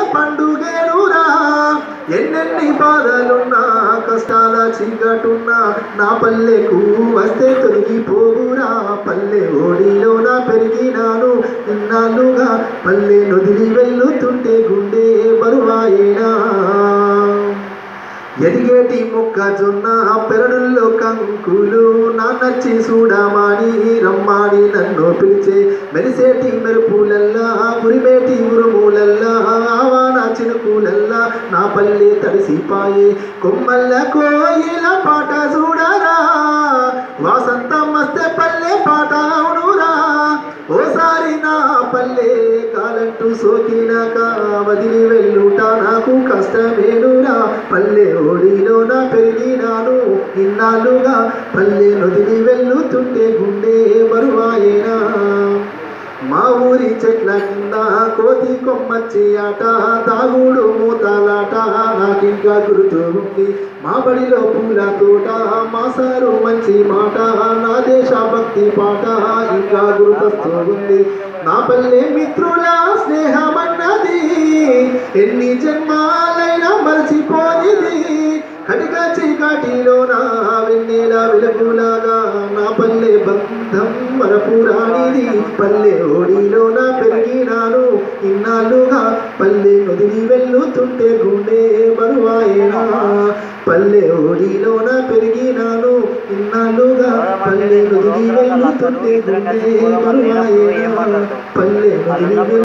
పండుగేనురా ఎన్నెన్ని బాధలున్నా కష్టాల చీకటున్నా నా పల్లెకు వస్తే తొలగిపోవురా పల్లె ఓడిలో నా పెరిగినాను ఇన్నాళ్ళుగా పల్లె నొదిలి వెళ్ళుతుంటే గుండె బరువాయేనా ఎదిగేటి మొక్కజొన్న పెరడుల్లో కంకులు నా నచ్చి చూడమాని రమ్మాని నన్ను పిలిచే మెరిసేటి మెరుపులల్లా ఉరిమేటి ఉరుములల్లా ఆవాన చినుకులల్లా నా పల్లె తడిసిపాయే కొమ్మల్ల కోయిల పాట చూడరా వాసంతం వస్తే పల్లె పాట అవునురా ఓసారి నా పల్లె కాలంటూ సోకినాక వదిలి వెళ్ళుట నాకు కష్టమేనురా పల్లె ఓడిలో నా పెరిగినాను ఇన్నాళ్ళుగా పల్లె నొదిలి వెళ్ళుతుంటే గుండె బరువాయేనా మా ఊరి చెట్ల కింద కోతి కొమ్మచ్చి ఆట తాగుడు మూతలాట నాకింకా గుర్తు ఉంది మా బడిలో పూల తోట మా సారు మంచి మాట నా దేశ భక్తి పాట ఇంకా గుర్తొస్తూ ఉంది నా పల్లె మిత్రుల స్నేహమన్నది ఎన్ని జన్మాలైనా మరచిపోనిది కటిక చీకటిలో నా వెన్నెల వెలుగులాగా నా పల్లె బంధం మరపురానిది పల్లె ఓడిలో నా పెరిగినాను ఇన్నాళ్ళుగా పల్లె నొదిలి వెళ్ళుతుంటే గుండె బరువాయేనా పల్లె ఓడిలో నా పెరిగినాను ఇన్నాళ్ళుగా పల్లె నొదిలి వెళ్ళుతుంటే గుండె బరువాయేనా పల్లె నొదిలి వెళ్ళు-